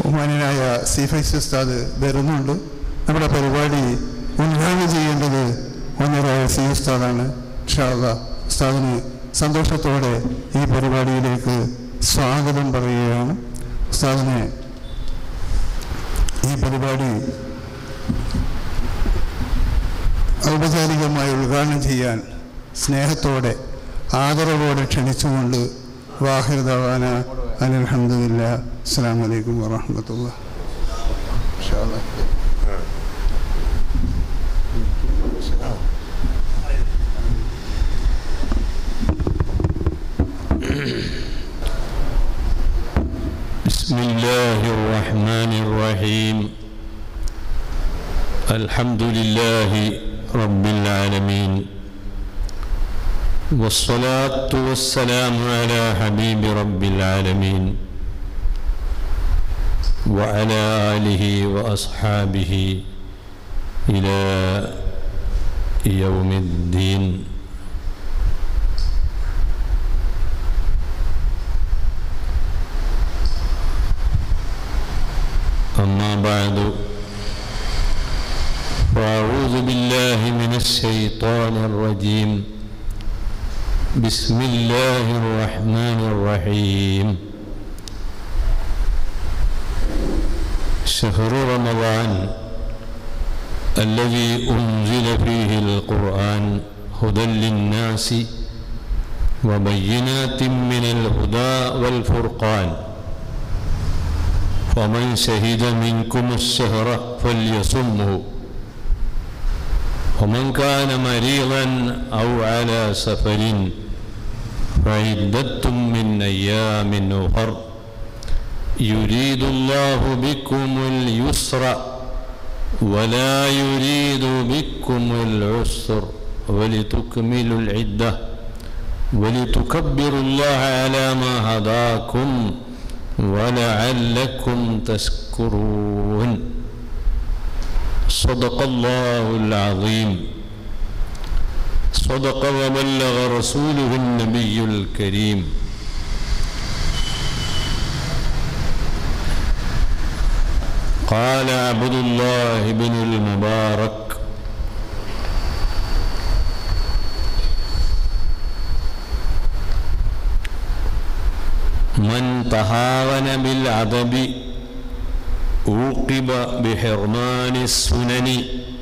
ബഹുമാനായ സി ഫൈസ് ഉസ്താദ് വരുന്നുണ്ട് നമ്മുടെ പരിപാടി ഉദ്ഘാടനം ചെയ്യേണ്ടത് ഒന്നരായ സി ഉസ്താദാണ് ഷാദ ഉസ്താദിന് സന്തോഷത്തോടെ ഈ പരിപാടിയിലേക്ക് സ്വാഗതം പറയുകയാണ് ഉസ്താദിനെ ഈ പരിപാടി ഔപചാരികമായി ഉദ്ഘാടനം ചെയ്യാൻ സ്നേഹത്തോടെ ആദരവോടെ ക്ഷണിച്ചുകൊണ്ട് വാഹിർദവാന അലഹമില്ല അസ്സാം വലൈക്കും വാഹമത്തുള്ള بسم الله الرحمن الرحيم الحمد لله رب العالمين والصلاة والسلام على حبيب رب العالمين وعلى آله وأصحابه إلى يوم الدين أما بعد فأعوذ بالله من الشيطان الرجيم بسم الله الرحمن الرحيم شهر رمضان الذي أنزل فيه القرآن هدى للناس وبينات من الهدى والفرقان ومن شهد منكم الشهر فليصمه ومن كان مريضا أو على سفر فعدة من أيام أخر يريد الله بكم اليسر ولا يريد بكم العسر ولتكملوا العدة ولتكبروا الله على ما هداكم ولعلكم تشكرون صدق الله العظيم صدق وبلغ رسوله النبي الكريم قال عبد الله بن المبارك من تهاون بالعدب عوقب بحرمان السنن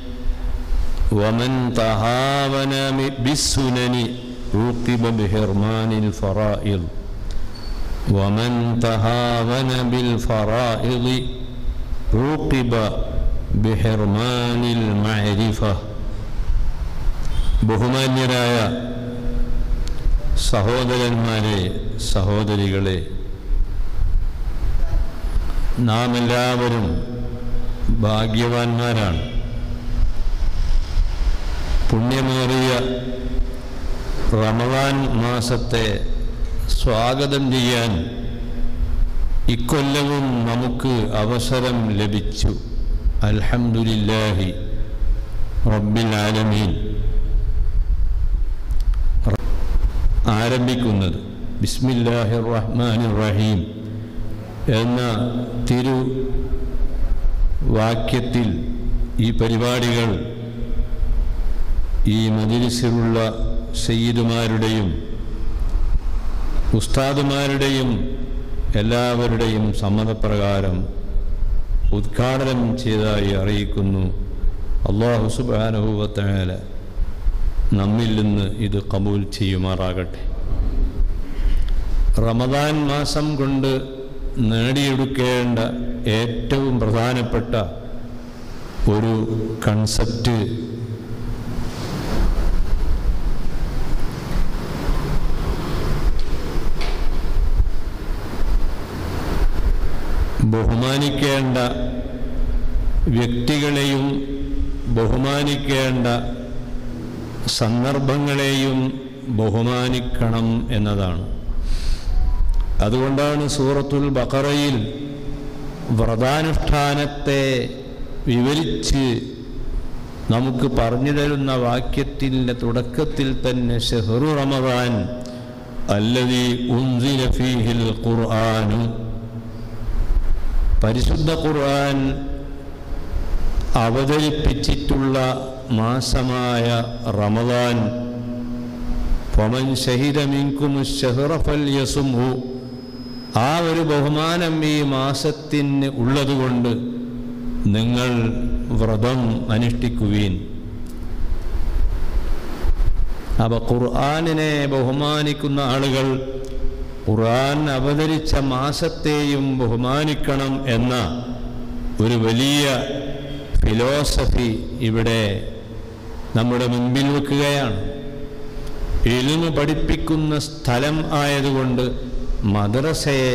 ومن تهاون بالسنن عوقب بحرمان الفرائض ومن تهاون بالفرائض عوقب بحرمان المعرفة ബഹുമാന്യരായ സഹോദരന്മാരെ സഹോദരികളെ നാം എല്ലാവരും ഭാഗ്യവാന്മാരാണ് പുണ്യമേറിയ റമദാൻ മാസത്തെ സ്വാഗതം ചെയ്യാൻ ഇക്കൊല്ലവും നമുക്ക് അവസരം ലഭിച്ചു അൽഹംദുലില്ലാഹി റബ്ബിൽ ആലമീൻ ആരംഭിക്കുന്നത് ബിസ്മില്ലാഹിർ റഹ്മാനിർ റഹീം എന്ന തിരു വാക്യത്തിൽ ഈ പരിപാടികൾ ഈ മജിലിസിലുള്ള സയ്യിദുമാരുടെയും ഉസ്താദുമാരുടെയും എല്ലാവരുടെയും സമ്മതപ്രകാരം ഉദ്ഘാടനം ചെയ്തതായി അറിയിക്കുന്നു അള്ളാഹു സുബാനുഭവത്തായാല നമ്മിൽ നിന്ന് ഇത് കബൂൽ ചെയ്യുമാറാകട്ടെ റമദാൻ മാസം കൊണ്ട് നേടിയെടുക്കേണ്ട ഏറ്റവും പ്രധാനപ്പെട്ട ഒരു കൺസെപ്റ്റ് ബഹുമാനിക്കേണ്ട വ്യക്തികളെയും ബഹുമാനിക്കേണ്ട സന്ദർഭങ്ങളെയും ബഹുമാനിക്കണം എന്നതാണ് അതുകൊണ്ടാണ് സൂറത്തുൽ ബഖറയിൽ വ്രതാനുഷ്ഠാനത്തെ വിവരിച്ച് നമുക്ക് പറഞ്ഞു തരുന്ന വാക്യത്തിൻ്റെ തുടക്കത്തിൽ തന്നെ ഷെഹ്റു റമദാൻ അല്ലതി ഉൻസില ഫീഹിൽ ഖുർആനു പരിശുദ്ധ ഖുർആൻ അവതരിപ്പിച്ചിട്ടുള്ള മാസമായ റമദാൻ ഫമൻ ഷഹിദ മിൻകും ഷഹ്റ ഫൽയസുംഹു ആ ഒരു ബഹുമാനം ഈ മാസത്തിന് ഉള്ളതുകൊണ്ട് നിങ്ങൾ വ്രതം അനുഷ്ഠിക്കുവീൻ അപ്പൊ ഖുർആാനിനെ ബഹുമാനിക്കുന്ന ആളുകൾ ഖുർആൻ അവതരിച്ച മാസത്തെയും ബഹുമാനിക്കണം എന്ന ഒരു വലിയ ഫിലോസഫി ഇവിടെ നമ്മുടെ മുൻപിൽ വെക്കുകയാണ് ഇൽമ് പഠിപ്പിക്കുന്ന സ്ഥലം ആയതുകൊണ്ട് മദ്രസയെ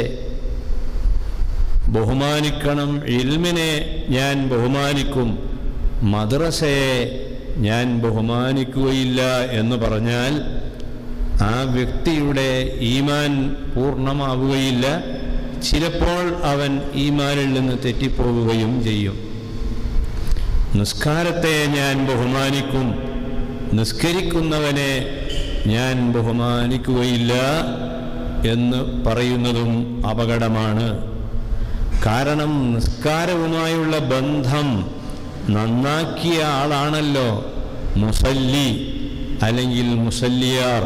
ബഹുമാനിക്കണം ഇൽമിനെ ഞാൻ ബഹുമാനിക്കും മദ്രസയെ ഞാൻ ബഹുമാനിക്കുകയില്ല എന്ന് പറഞ്ഞാൽ ആ വ്യക്തിയുടെ ഈമാൻ പൂർണ്ണമാവുകയില്ല ചിലപ്പോൾ അവൻ ഈമാനിൽ നിന്ന് തെറ്റിപ്പോവുകയും ചെയ്യും നിസ്കാരത്തെ ഞാൻ ബഹുമാനിക്കും നിസ്കരിക്കുന്നവനെ ഞാൻ ബഹുമാനിക്കുകയില്ല എന്ന് പറയുന്നതും അപകടമാണ് കാരണം നിസ്കാരവുമായുള്ള ബന്ധം നന്നാക്കിയ ആളാണല്ലോ മുസല്ലി അല്ലെങ്കിൽ മുസല്ലിയാർ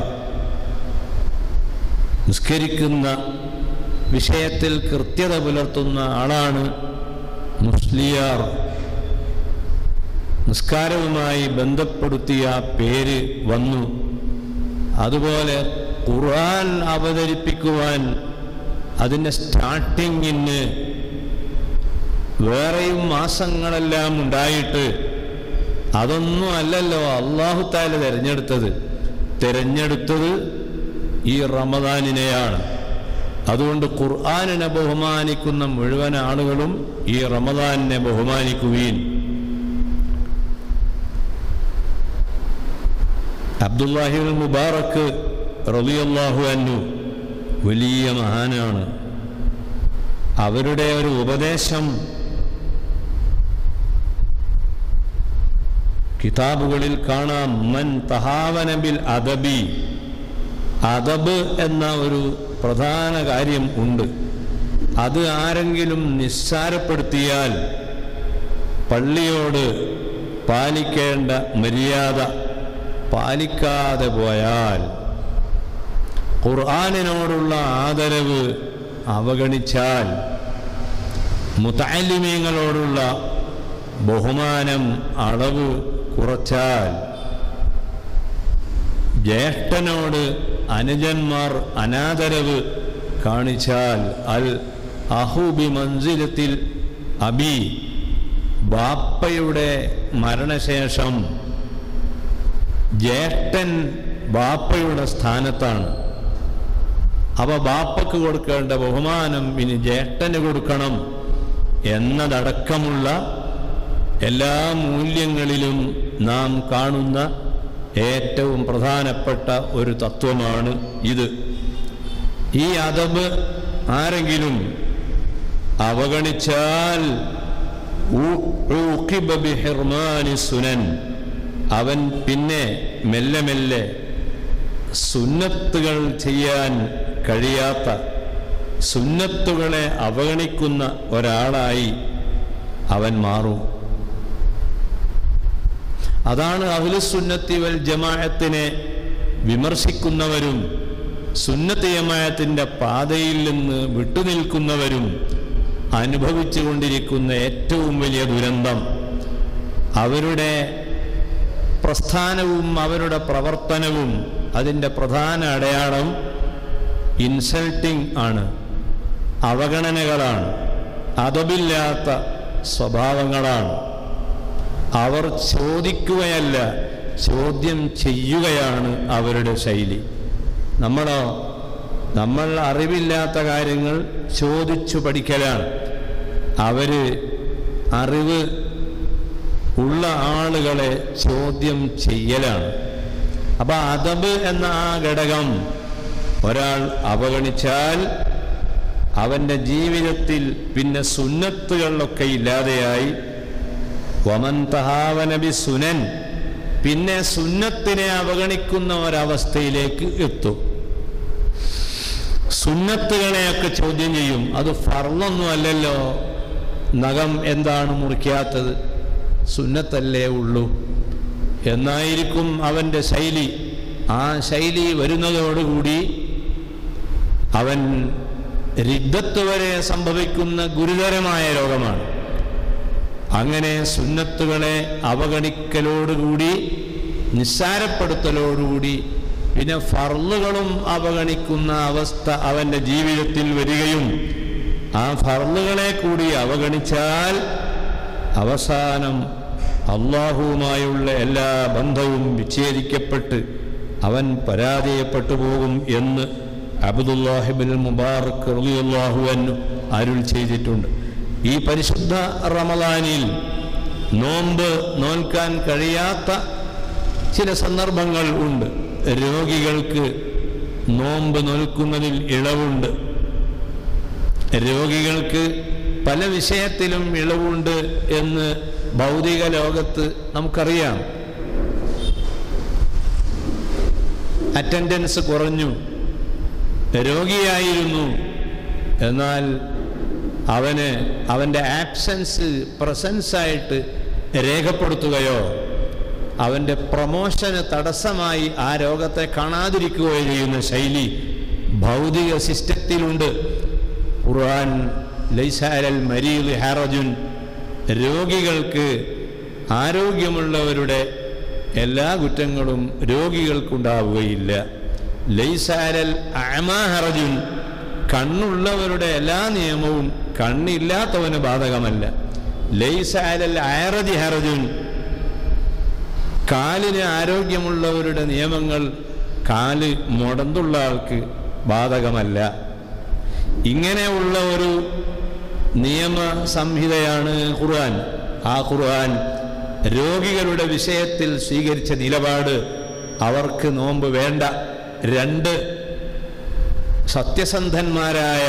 നിസ്കരിക്കുന്ന വിഷയത്തിൽ കൃത്യത പുലർത്തുന്ന ആളാണ് മുസ്ലിയാർ നിസ്കാരവുമായി ബന്ധപ്പെടുത്തിയ പേര് വന്നു അതുപോലെ ഖുർആൻ അവതരിപ്പിക്കുവാൻ അതിൻ്റെ സ്റ്റാർട്ടിങ്ങിന് വേറെയും മാസങ്ങളെല്ലാം ഉണ്ടായിട്ട് അതൊന്നും അല്ലല്ലോ അള്ളാഹു താല തിരഞ്ഞെടുത്തത് തിരഞ്ഞെടുത്തത് ഈ റമദാനിനെയാണ് അതുകൊണ്ട് ഖുർആാനിനെ ബഹുമാനിക്കുന്ന മുഴുവൻ ആളുകളും ഈ റമദാനിനെ ബഹുമാനിക്കുകയും അബ്ദുല്ലാഹിബിൻ മുബാറക്ക് റളിയല്ലാഹു അന്നു വലിയ മഹാനാണ് അവരുടെ ഒരു ഉപദേശം കിതാബുകളിൽ കാണാം മൻ തഹാവനബിൽ അദബി അദബ് എന്ന ഒരു പ്രധാന കാര്യം ഉണ്ട് അത് ആരെങ്കിലും നിസ്സാരപ്പെടുത്തിയാൽ പള്ളിയോട് പാലിക്കേണ്ട മര്യാദ പാലിക്കാതെ പോയാൽ ഖുർആാനിനോടുള്ള ആദരവ് അവഗണിച്ചാൽ മുത്താലിമീങ്ങളോടുള്ള ബഹുമാനം അളവ് കുറച്ചാൽ ജ്യേഷ്ഠനോട് അനുജന്മാർ അനാദരവ് കാണിച്ചാൽ അൽ അഹുബി മൻസിലത്തിൽ അബി ബാപ്പയുടെ മരണശേഷം ജ്യേഷ്ഠൻ ബാപ്പയുടെ സ്ഥാനത്താണ് അവ ബാപ്പക്ക് കൊടുക്കേണ്ട ബഹുമാനം ഇനി ജ്യേഷ്ഠന് കൊടുക്കണം എന്നതടക്കമുള്ള എല്ലാ മൂല്യങ്ങളിലും നാം കാണുന്ന ഏറ്റവും പ്രധാനപ്പെട്ട ഒരു തത്വമാണ് ഇത് ഈ അതബ് ആരെങ്കിലും അവഗണിച്ചാൽ ഉഖിബ ബിഹിർമാനി സുനൻ അവൻ പിന്നെ മെല്ലെ മെല്ലെ സുന്നത്തുകൾ ചെയ്യാൻ കഴിയാത്ത സുന്നത്തുകളെ അവഗണിക്കുന്ന ഒരാളായി അവൻ മാറും അതാണ് അഹ്ലുസുന്നത്തി വൽ ജമാഅത്തിനെ വിമർശിക്കുന്നവരും സുന്നത്ത് ജമാഅത്തിൻ്റെ പാതയിൽ നിന്ന് വിട്ടുനിൽക്കുന്നവരും അനുഭവിച്ചു കൊണ്ടിരിക്കുന്ന ഏറ്റവും വലിയ ദുരന്തം അവരുടെ പ്രസ്ഥാനവും അവരുടെ പ്രവർത്തനവും അതിൻ്റെ പ്രധാന അടയാളം ഇൻസൾട്ടിംഗ് ആണ് അവഗണനകളാണ് അതബില്ലാത്ത സ്വഭാവങ്ങളാണ് അവർ ചോദിക്കുകയല്ല ചോദ്യം ചെയ്യുകയാണ് അവരുടെ ശൈലി നമ്മളോ നമ്മൾ അറിവില്ലാത്ത കാര്യങ്ങൾ ചോദിച്ചു പഠിക്കലാണ് അവര് അറിവ് ഉള്ള ആളുകളെ ചോദ്യം ചെയ്യലാണ് അപ്പൊ അതബ് എന്ന ആ ഘടകം ഒരാൾ അവഗണിച്ചാൽ അവന്റെ ജീവിതത്തിൽ പിന്നെ സുന്നത്തുകളിലൊക്കെ ഇല്ലാതെയായി വമൻ തഹാവനബി സുനൻ പിന്നെ സുന്നത്തിനെ അവഗണിക്കുന്ന ഒരവസ്ഥയിലേക്ക് എത്തും സുന്നത്തുകളെയൊക്കെ ചോദ്യം ചെയ്യും അത് ഫർളൊന്നും അല്ലല്ലോ നഖം എന്താണ് മുറിക്കാത്തത് സുന്നത്തല്ലേ ഉള്ളൂ എന്നായിരിക്കും അവൻ്റെ ശൈലി ആ ശൈലി വരുന്നതോടുകൂടി അവൻ രിദ്ധത്ത് വരെ സംഭവിക്കുന്ന ഗുരുതരമായ രോഗമാണ് അങ്ങനെ സുന്നത്തുകളെ അവഗണിക്കലോടുകൂടി നിസ്സാരപ്പെടുത്തലോടുകൂടി പിന്നെ ഫർളുകളും അവഗണിക്കുന്ന അവസ്ഥ അവൻ്റെ ജീവിതത്തിൽ വരികയും ആ ഫർളുകളെ കൂടി അവഗണിച്ചാൽ അവസാനം അള്ളാഹുവുമായുള്ള എല്ലാ ബന്ധവും വിച്ഛേദിക്കപ്പെട്ട് അവൻ പരാജയപ്പെട്ടു പോകും എന്ന് അബ്ദുല്ലാഹിബിൻ മുബാറക് റളിയല്ലാഹുവന്നു അരുൾ ചെയ്തിട്ടുണ്ട് ഈ പരിശുദ്ധ റമദാനിൽ നോമ്പ് നോൽക്കാൻ കഴിയാത്ത ചില സന്ദർഭങ്ങൾ ഉണ്ട് രോഗികൾക്ക് നോമ്പ് നോൽക്കുന്നതിൽ ഇളവുണ്ട് രോഗികൾക്ക് പല വിഷയത്തിലും ഇളവുണ്ട് എന്ന് ഭൗതിക ലോകത്ത് നമുക്കറിയാം അറ്റൻഡൻസ് കുറഞ്ഞു രോഗിയായിരുന്നു എന്നാൽ അവന് അവൻ്റെ ആബ്സൻസ് പ്രസൻസായിട്ട് രേഖപ്പെടുത്തുകയോ അവൻ്റെ പ്രമോഷന് തടസ്സമായി ആ രോഗത്തെ കാണാതിരിക്കുകയോ ചെയ്യുന്ന ശൈലി ഭൗതിക സിസ്റ്റത്തിലുണ്ട് ഖുർആൻ ലൈസാരൽ മരീൽ ഹാറജുൻ രോഗികൾക്ക് ആരോഗ്യമുള്ളവരുടെ എല്ലാ കുറ്റങ്ങളും രോഗികൾക്കുണ്ടാവുകയില്ല ലൈസാരൽ അമാഹറജുൻ കണ്ണുള്ളവരുടെ എല്ലാ നിയമവും കണ്ണില്ലാത്തവന് ബാധകമല്ല ലൈസാരൽ അയറജി ഹറജുൻ കാലിന് ആരോഗ്യമുള്ളവരുടെ നിയമങ്ങൾ കാല് മുടന്തുള്ള ആൾക്ക് ബാധകമല്ല ഇങ്ങനെയുള്ള ഒരു നിയമ സംഹിതയാണ് ഖുർആൻ ആ ഖുർആൻ രോഗികളുടെ വിഷയത്തിൽ സ്വീകരിച്ച നിലപാട് അവർക്ക് നോമ്പ് വേണ്ട രണ്ട് സത്യസന്ധന്മാരായ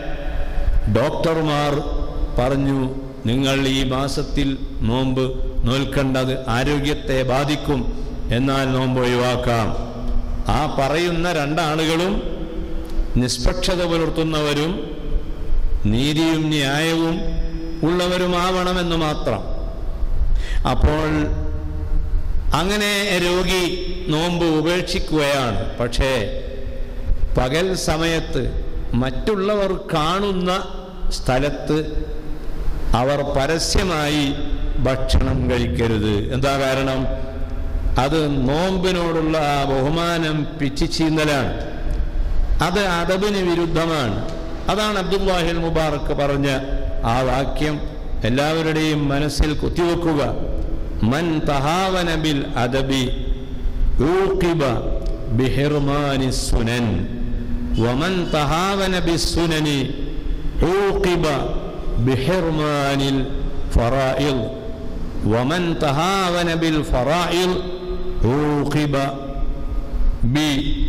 ഡോക്ടർമാർ പറഞ്ഞു നിങ്ങൾ ഈ മാസത്തിൽ നോമ്പ് നോൽക്കേണ്ടത് ആരോഗ്യത്തെ ബാധിക്കും എന്നാൽ നോമ്പ് ഒഴിവാക്കാം ആ പറയുന്ന രണ്ടാളുകളും നിഷ്പക്ഷത പുലർത്തുന്നവരും നീതിയും ന്യായവും ഉള്ളവരുമാവണമെന്ന് മാത്രം അപ്പോൾ അങ്ങനെ രോഗി നോമ്പ് ഉപേക്ഷിക്കുകയാണ് പക്ഷേ പകൽ സമയത്ത് മറ്റുള്ളവർ കാണുന്ന സ്ഥലത്ത് അവർ പരസ്യമായി ഭക്ഷണം കഴിക്കരുത് എന്താ കാരണം അത് നോമ്പിനോടുള്ള ആ ബഹുമാനം പിച്ചിച്ചീന്തലാണ് അത് അദബിന് വിരുദ്ധമാണ് അതാണ് അബ്ദുല്ലാഹിൽ മുബാറക്ക് പറഞ്ഞ ആ വാക്യം എല്ലാവരുടെയും മനസ്സിൽ കുത്തിവെക്കുക മൻ തഹാവന ബിൽ അദബി ഊഖിബ ബിഹിർമാനി സുനൻ വമൻ തഹാവന ബിസ്സുനനി ഊഖിബ ബിഹിർമാനിൽ ഫറായിൽ വമൻ തഹാവന ബിൽ ഫറായിൽ ഊഖിബ ബി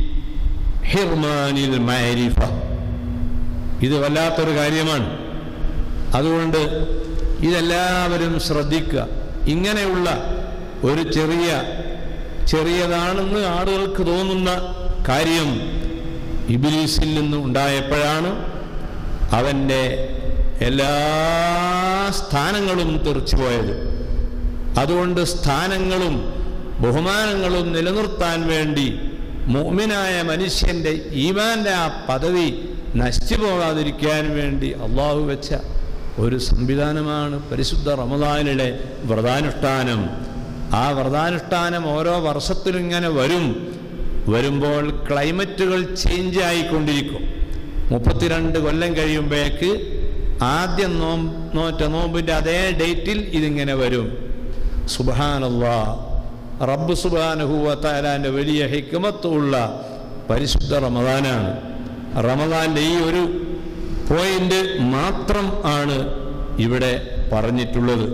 ഹിർമാനിൽ മൈരിഫ ഇത് വല്ലാത്തൊരു കാര്യമാണ് അതുകൊണ്ട് ഇതെല്ലാവരും ശ്രദ്ധിക്കുക ഇങ്ങനെയുള്ള ഒരു ചെറിയ ചെറിയതാണെന്ന് ആളുകൾക്ക് തോന്നുന്ന കാര്യം ഇബിലീസിൽ നിന്ന് ഉണ്ടായപ്പോഴാണ് അവൻ്റെ എല്ലാ സ്ഥാനങ്ങളും തെറിച്ചുപോയത് അതുകൊണ്ട് സ്ഥാനങ്ങളും ബഹുമാനങ്ങളും നിലനിർത്താൻ വേണ്ടി മോമിനായ മനുഷ്യൻ്റെ ഈമാൻ്റെ ആ പദവി നശിച്ചു പോകാതിരിക്കാൻ വേണ്ടി അള്ളാഹു വെച്ച ഒരു സംവിധാനമാണ് പരിശുദ്ധ റമദാനിലെ വ്രതാനുഷ്ഠാനം ആ വ്രതാനുഷ്ഠാനം ഓരോ വർഷത്തിലും ഇങ്ങനെ വരും വരുമ്പോൾ ക്ലൈമറ്റുകൾ ചേഞ്ച് ആയിക്കൊണ്ടിരിക്കും മുപ്പത്തിരണ്ട് കൊല്ലം കഴിയുമ്പോഴേക്ക് ആദ്യം നോം നോറ്റ നോമ്പിൻ്റെ അതേ ഡേറ്റിൽ ഇതിങ്ങനെ വരും സുബാനല്ലാ റബ്ബ് സുബാനഹുവത്താലാൻ്റെ വലിയ ഹിക്മത്തുള്ള പരിശുദ്ധ റമദാനാണ് റമദാൻ്റെ ഈ ഒരു പോയിന്റ് മാത്രം ആണ് ഇവിടെ പറഞ്ഞിട്ടുള്ളത്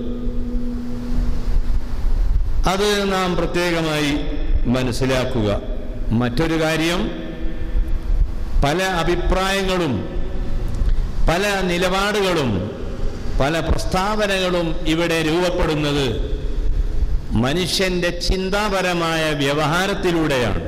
അത് നാം പ്രത്യേകമായി മനസ്സിലാക്കുക മറ്റൊരു കാര്യം പല അഭിപ്രായങ്ങളും പല നിലപാടുകളും പല പ്രസ്താവനകളും ഇവിടെ രൂപപ്പെടുന്നത് മനുഷ്യന്റെ ചിന്താപരമായ വ്യവഹാരത്തിലൂടെയാണ്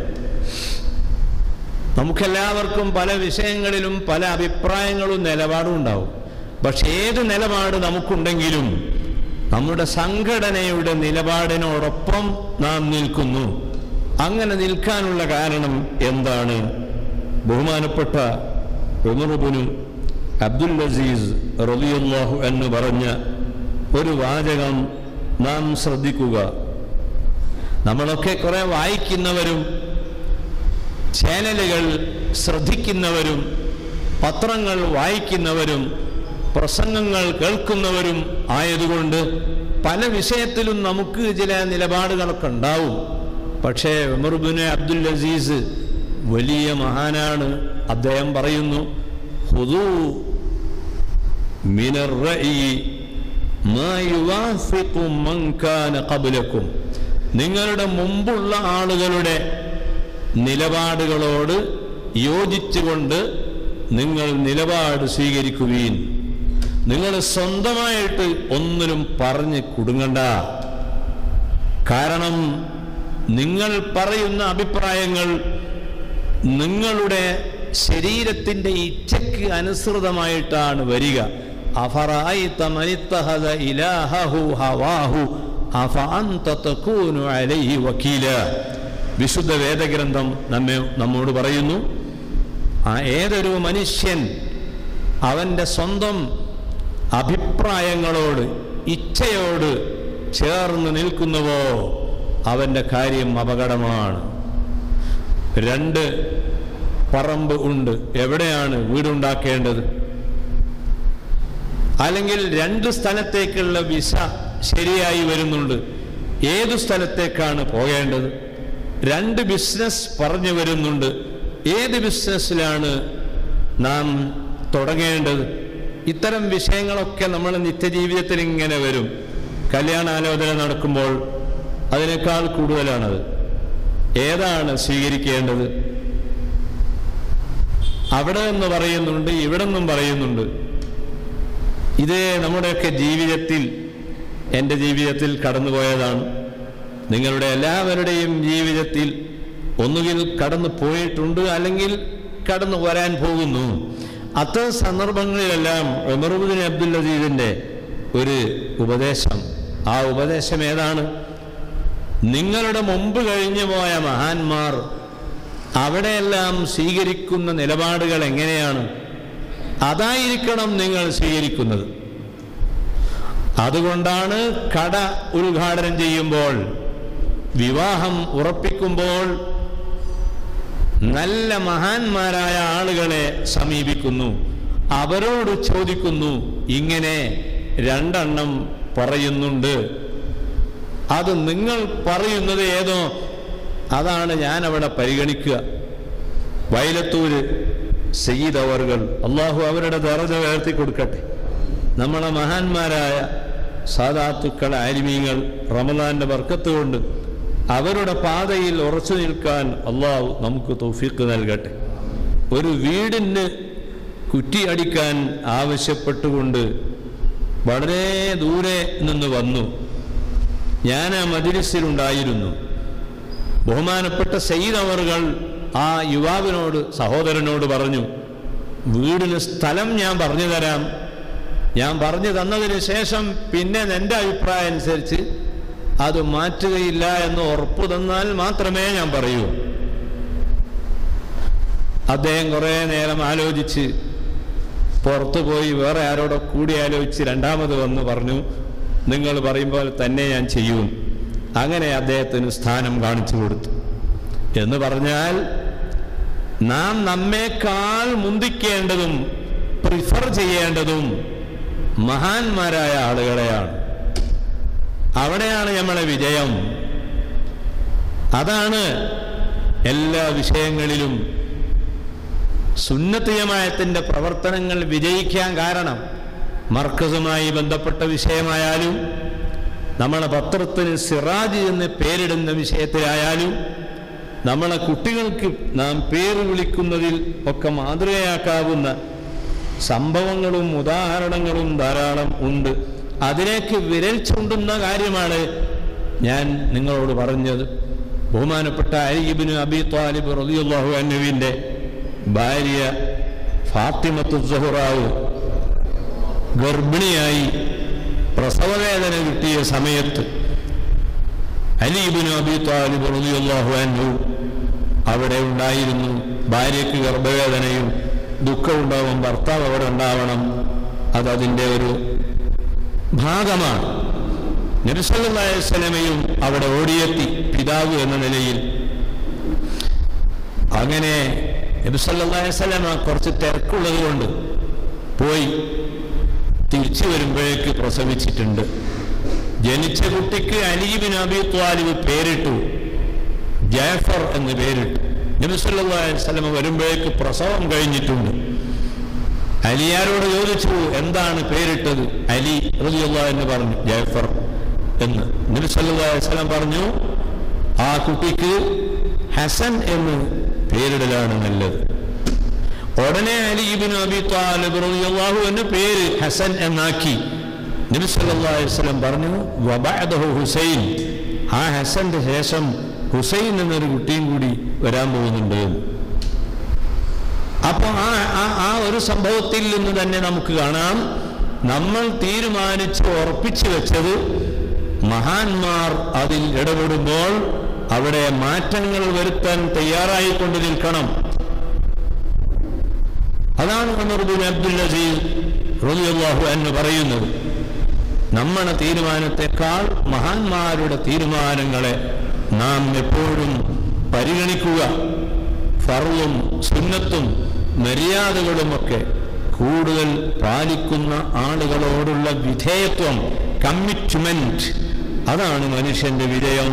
നമുക്കെല്ലാവർക്കും പല വിഷയങ്ങളിലും പല അഭിപ്രായങ്ങളും നിലപാടും ഉണ്ടാവും പക്ഷെ ഏത് നിലപാട് നമുക്കുണ്ടെങ്കിലും നമ്മുടെ സംഘടനയുടെ നിലപാടിനോടൊപ്പം നാം നിൽക്കുന്നു അങ്ങനെ നിൽക്കാനുള്ള കാരണം എന്താണ് ബഹുമാനപ്പെട്ട ഉമറുബിനും അബ്ദുൽ അസീസ് റബിയുല്ലാഹു എന്ന് പറഞ്ഞ ഒരു വാചകം നാം ശ്രദ്ധിക്കുക നമ്മളൊക്കെ കുറെ വായിക്കുന്നവരും ചാനലുകൾ ശ്രദ്ധിക്കുന്നവരും പത്രങ്ങൾ വായിക്കുന്നവരും പ്രസംഗങ്ങൾ കേൾക്കുന്നവരും ആയതുകൊണ്ട് പല വിഷയത്തിലും നമുക്ക് ചില നിലപാടുകളൊക്കെ ഉണ്ടാവും പക്ഷേ ഉമർബിന് അബ്ദുൽ അസീസ് വലിയ മഹാനാണ് അദ്ദേഹം പറയുന്നു ഹുദൂ മിനർ റഅയി മാ യുവാഫിഖു മൻ കാന ഖബ്ലക്കും നിങ്ങളുടെ മുമ്പുള്ള ആളുകളുടെ നിലപാടുകളോട് യോജിച്ചുകൊണ്ട് നിങ്ങൾ നിലപാട് സ്വീകരിക്കുകയും നിങ്ങൾ സ്വന്തമായിട്ട് ഒന്നിനും പറഞ്ഞ് കുടുങ്ങണ്ട കാരണം നിങ്ങൾ പറയുന്ന അഭിപ്രായങ്ങൾ നിങ്ങളുടെ ശരീരത്തിന്റെ ഇച്ഛയ്ക്ക് അനുസൃതമായിട്ടാണ് വരിക അഫറായിത്ത മനിത്തഹദ ഇലാഹഹു ഹവാഹു അഫഅന്ത തകൂനു അലൈഹി വക്കീല വിശുദ്ധ വേദഗ്രന്ഥം നമ്മെ നമ്മോട് പറയുന്നു ആ ഏതൊരു മനുഷ്യൻ അവൻ്റെ സ്വന്തം അഭിപ്രായങ്ങളോട് ഇച്ഛയോട് ചേർന്ന് നിൽക്കുന്നുവോ അവൻ്റെ കാര്യം അപകടമാണ് രണ്ട് പറമ്പ് ഉണ്ട് എവിടെയാണ് വീടുണ്ടാക്കേണ്ടത് അല്ലെങ്കിൽ രണ്ട് സ്ഥലത്തേക്കുള്ള വിസ ശരിയായി വരുന്നുണ്ട് ഏതു സ്ഥലത്തേക്കാണ് പോകേണ്ടത് രണ്ട് ബിസിനസ് പറഞ്ഞു വരുന്നുണ്ട് ഏത് ബിസിനസ്സിലാണ് നാം തുടങ്ങേണ്ടത് ഇത്തരം വിഷയങ്ങളൊക്കെ നമ്മൾ നിത്യജീവിതത്തിൽ ഇങ്ങനെ വരും കല്യാണാലോചന നടക്കുമ്പോൾ അതിനേക്കാൾ കൂടുതലാണത് ഏതാണ് സ്വീകരിക്കേണ്ടത് അവിടെ എന്ന് പറയുന്നുണ്ട് ഇവിടെ നിന്നും പറയുന്നുണ്ട് ഇത് നമ്മുടെയൊക്കെ ജീവിതത്തിൽ എൻ്റെ ജീവിതത്തിൽ കടന്നുപോയതാണ് നിങ്ങളുടെ എല്ലാവരുടെയും ജീവിതത്തിൽ ഒന്നുകിൽ കടന്നു പോയിട്ടുണ്ട് അല്ലെങ്കിൽ കടന്നു വരാൻ പോകുന്നു അത്തരം സന്ദർഭങ്ങളിലെല്ലാം ഉമറുദ്ദീൻ അബ്ദുൽ അസീദിൻ്റെ ഒരു ഉപദേശം ആ ഉപദേശം ഏതാണ് നിങ്ങളുടെ മുമ്പ് കഴിഞ്ഞു പോയ മഹാന്മാർ അവിടെയെല്ലാം സ്വീകരിക്കുന്ന നിലപാടുകൾ എങ്ങനെയാണ് അതായിരിക്കണം നിങ്ങൾ സ്വീകരിക്കുന്നത് അതുകൊണ്ടാണ് കട ഉദ്ഘാടനം ചെയ്യുമ്പോൾ വിവാഹം ഉറപ്പിക്കുമ്പോൾ നല്ല മഹാന്മാരായ ആളുകളെ സമീപിക്കുന്നു അവരോട് ചോദിക്കുന്നു ഇങ്ങനെ രണ്ടെണ്ണം പറയുന്നുണ്ട് അത് നിങ്ങൾ പറയുന്നത് ഏതോ അതാണ് ഞാൻ അവിടെ പരിഗണിക്കുക വയലത്തൂര് സയ്യിദ് അവർകൾ അള്ളാഹു അവരുടെ ദറജ ഉയർത്തി കൊടുക്കട്ടെ നമ്മളെ മഹാന്മാരായ സാദാത്തുക്കൾ ആലിമീങ്ങൾ റമദാന്റെ വർക്കത്ത് കൊണ്ട് അവരുടെ പാതയിൽ ഉറച്ചു നിൽക്കാൻ അള്ളാഹു നമുക്ക് തൗഫീഖ് നൽകട്ടെ ഒരു വീടിന് കുറ്റിയടിക്കാൻ ആവശ്യപ്പെട്ടുകൊണ്ട് വളരെ ദൂരെ നിന്ന് വന്നു ഞാൻ ആ മജിലിസിലുണ്ടായിരുന്നു ബഹുമാനപ്പെട്ട സയ്യിദ് അവറുകൾ ആ യുവാവിനോട് സഹോദരനോട് പറഞ്ഞു വീടിന് സ്ഥലം ഞാൻ പറഞ്ഞു തരാം ഞാൻ പറഞ്ഞു തന്നതിന് ശേഷം പിന്നെ എൻ്റെ അഭിപ്രായം അനുസരിച്ച് അത് മാറ്റുകയില്ല എന്ന് ഉറപ്പു തന്നാൽ മാത്രമേ ഞാൻ പറയൂ അദ്ദേഹം കുറേ നേരം ആലോചിച്ച് പുറത്തു പോയി വേറെ ആരോടോ കൂടി ആലോചിച്ച് രണ്ടാമത് വന്ന് പറഞ്ഞു നിങ്ങൾ പറയുമ്പോൾ തന്നെ ഞാൻ ചെയ്യും അങ്ങനെ അദ്ദേഹത്തിന് സ്ഥാനം കാണിച്ചു കൊടുത്തു എന്ന് പറഞ്ഞാൽ നാം നമ്മേക്കാൾ മുന്തിക്കേണ്ടതും പ്രിഫർ ചെയ്യേണ്ടതും മഹാന്മാരായ ആളുകളെയാണ് അവിടെയാണ് നമ്മളെ വിജയം അതാണ് എല്ലാ വിഷയങ്ങളിലും സുന്നത്തിയമായത്തിൻ്റെ പ്രവർത്തനങ്ങൾ വിജയിക്കാൻ കാരണം മർക്കസുമായി ബന്ധപ്പെട്ട വിഷയമായാലും നമ്മളെ പത്രത്തിന് സിറാജ് എന്ന് പേരിടുന്ന വിഷയത്തിലായാലും നമ്മളെ കുട്ടികൾക്ക് നാം പേര് വിളിക്കുന്നതിൽ ഒക്കെ മാതൃകയാക്കാവുന്ന സംഭവങ്ങളും ഉദാഹരണങ്ങളും ധാരാളം ഉണ്ട് അതിലേക്ക് വിരൽ ചൂണ്ടുന്ന കാര്യമാണ് ഞാൻ നിങ്ങളോട് പറഞ്ഞത് ബഹുമാനപ്പെട്ട അലിബിന് അബി താലിബ് റളിയല്ലാഹു അന്നുവിൻ്റെ ഭാര്യ ഫാത്തിമത്തു സഹുറാവ് ഗർഭിണിയായി പ്രസവവേദന കിട്ടിയ സമയത്ത് അലീബിൻ അബി താലിബ് റളിയല്ലാഹു അൻഹു അവിടെ ഉണ്ടായിരുന്നു ഭാര്യയ്ക്ക് ഗർഭവേദനയും ദുഃഖമുണ്ടാവും ഭർത്താവ് അവിടെ ഉണ്ടാവണം അത് അതിൻ്റെ ഒരു ഭാഗമാണ് നബിസല്ലായ സ്വലമയും അവിടെ ഓടിയെത്തി പിതാവ് എന്ന നിലയിൽ അങ്ങനെ നബിസല്ലായ സ്വലമ കുറച്ച് തിരക്കുള്ളത് കൊണ്ട് പോയി തിരിച്ചു വരുമ്പോഴേക്ക് പ്രസവിച്ചിട്ടുണ്ട് ജനിച്ച കുട്ടിക്ക് അലീബിൻ അബി ത്വാലിബ് പേരിട്ടു ജാഫർ എന്ന് പേരിട്ടു നബിസല്ലായ സ്വലമ വരുമ്പോഴേക്ക് പ്രസവം കഴിഞ്ഞിട്ടുണ്ട് അലിയാരോട് ചോദിച്ചു എന്താണ് പേരിട്ടത് അലി റളിയല്ലാഹു എന്ന് പറഞ്ഞു ജാഫർ എന്ന് നബി സല്ലല്ലാഹു അലൈഹി വസല്ലം പറഞ്ഞു ആ കുട്ടിക്ക് ഹസൻ എന്ന് പേരിടലാണ് നല്ലത് ഉടനെ അലി ഇബ്നു അബി ത്വാലിബ് റളിയല്ലാഹു എന്ന് പേര് ഹസൻ എന്നാക്കി നബി സല്ലല്ലാഹു അലൈഹി വസല്ലം പറഞ്ഞു വബഅദഹു ഹുസൈൻ ആ ഹസന്റെ ശേഷം ഹുസൈൻ എന്നൊരു കുട്ടിയും കൂടി വരാൻ പോകുന്നുണ്ട് എന്ന്. അപ്പോൾ ആ ആ- ആ ഒരു സംഭവത്തിൽ നിന്ന് തന്നെ നമുക്ക് കാണാം നമ്മൾ തീരുമാനിച്ച് ഉറപ്പിച്ചു വെച്ചത് മഹാന്മാർ അതിൽ ഇടപെടുമ്പോൾ അവിടെ മാറ്റങ്ങൾ വരുത്താൻ തയ്യാറായിക്കൊണ്ട് നിൽക്കണം അതാണ് ഉമർബിൻ അബ്ദുൽ അസീസ് റളിയല്ലാഹു എന്ന് പറയുന്നത് നമ്മുടെ തീരുമാനത്തെക്കാൾ മഹാന്മാരുടെ തീരുമാനങ്ങളെ നാം എപ്പോഴും പരിഗണിക്കുക ഫറും സുന്നത്തും മര്യാദകളുമൊക്കെ കൂടുതൽ പാലിക്കുന്ന ആളുകളോടുള്ള വിധേയത്വം കമ്മിറ്റ്മെന്റ് അതാണ് മനുഷ്യന്റെ വിജയം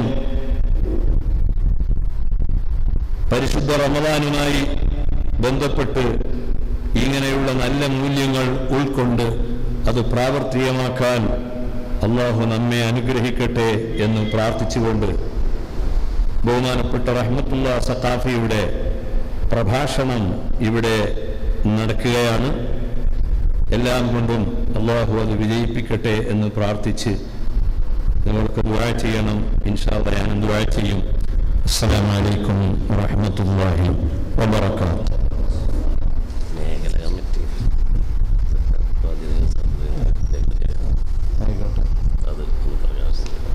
പരിശുദ്ധ റമദാനുമായി ബന്ധപ്പെട്ട് ഇങ്ങനെയുള്ള നല്ല മൂല്യങ്ങൾ ഉൾക്കൊണ്ട് അത് പ്രാവർത്തികമാക്കാൻ അള്ളാഹു നമ്മെ അനുഗ്രഹിക്കട്ടെ എന്ന് പ്രാർത്ഥിച്ചുകൊണ്ട് ബഹുമാനപ്പെട്ട റഹ്മത്തുള്ള സഖാഫിയുടെ പ്രഭാഷണം ഇവിടെ നടക്കുകയാണ് എല്ലാം കൊണ്ടും അള്ളാഹു അത് വിജയിപ്പിക്കട്ടെ എന്ന് പ്രാർത്ഥിച്ച് നിങ്ങൾക്ക് ദുആ ചെയ്യണം ഇൻഷാല്ല ഞാൻ ദുആ ചെയ്യും അസ്സലാമു അലൈക്കും വറഹ്മത്തുള്ളാഹി വബറകാതുഹു മേഖല കമ്മിറ്റി പതിനേഴ് ആയിക്കോട്ടെ അത് ഒന്ന് പ്രകാശിക്കണം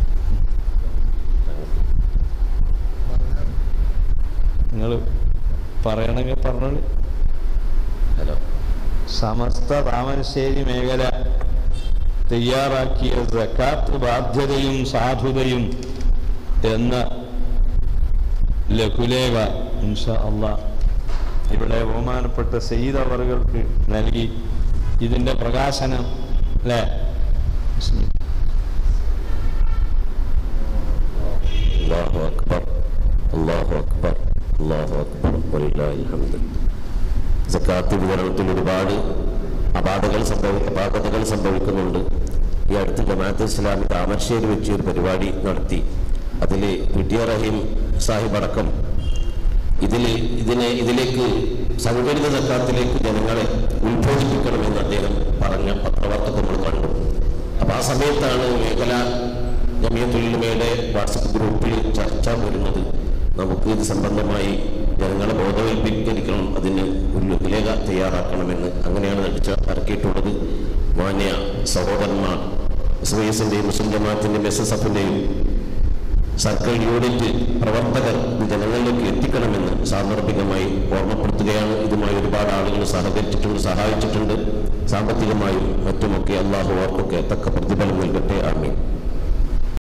നിങ്ങൾ പറയണമെങ്കിൽ പറഞ്ഞോളൂ ഹലോ സമസ്ത താമരശ്ശേരി മേഖല തയ്യാറാക്കിയ സക്കാത്ത് ബാധ്യതയും സാധുതയും എന്ന ലഘുലേഖ ഇൻഷാ അള്ളാ ഇവിടെ ബഹുമാനപ്പെട്ട സയ്യിദ് അവറുകൾക്ക് നൽകി ഇതിന്റെ പ്രകാശനം അല്ലേ ബിസ്മില്ലാ. അള്ളാഹു അക്ബർ അള്ളാഹു അക്ബർ അള്ളാഹു അക്ബർ വലില്ലാഹിൽ ഹംദ് സക്കാത്ത് വിതരണത്തിൽ ഒരുപാട് അപാകതകൾ സംഭവി അപാകതകൾ സംഭവിക്കുന്നുണ്ട് ഈ അടുത്ത് ജമാഅത്ത് ഇസ്ലാമി താമരശ്ശേരി വെച്ച് ഒരു പരിപാടി നടത്തി അതിൽ P T R Rahim Sahib അടക്കം ഇതിൽ ഇതിനെ ഇതിലേക്ക് സംഘടിത സക്കാത്തിലേക്ക് ജനങ്ങളെ ഉത്ബോധിപ്പിക്കണമെന്ന് അദ്ദേഹം പറഞ്ഞ പത്രവാർത്ത നമ്മൾ കണ്ടു അപ്പൊ ആ സമയത്താണ് മേഖല ജമിയത്തുലിമയുടെ വാട്സപ്പ് ഗ്രൂപ്പിൽ ചർച്ച വരുന്നത് നമുക്ക് ഇത് സംബന്ധമായി ജനങ്ങളെ ബോധവൽപ്പിക്കണം അതിന് ഒരു ലഘുലേഖ തയ്യാറാക്കണമെന്ന് അങ്ങനെയാണ് നടിച്ച ഇറക്കിയിട്ടുള്ളത് മാന്യ സഹോദരന്മാർ എസ് വൈ എസിന്റെയും മുസ്ലിം ജമാഅത്തിന്റെയും എസ് എസ് എഫിന്റെയും സർക്കിൾ യൂണിറ്റ് പ്രവർത്തകർ ഇത് ജനങ്ങളിലേക്ക് എത്തിക്കണമെന്ന് സാന്ദർഭികമായി ഓർമ്മപ്പെടുത്തുകയാണ് ഇതുമായി ഒരുപാട് ആളുകൾ സഹകരിച്ചിട്ടുണ്ട് സഹായിച്ചിട്ടുണ്ട് സാമ്പത്തികമായും മറ്റുമൊക്കെ അള്ളാഹു അവർക്കൊക്കെ തക്ക പ്രതിഫലം നൽകട്ടെ ആമീൻ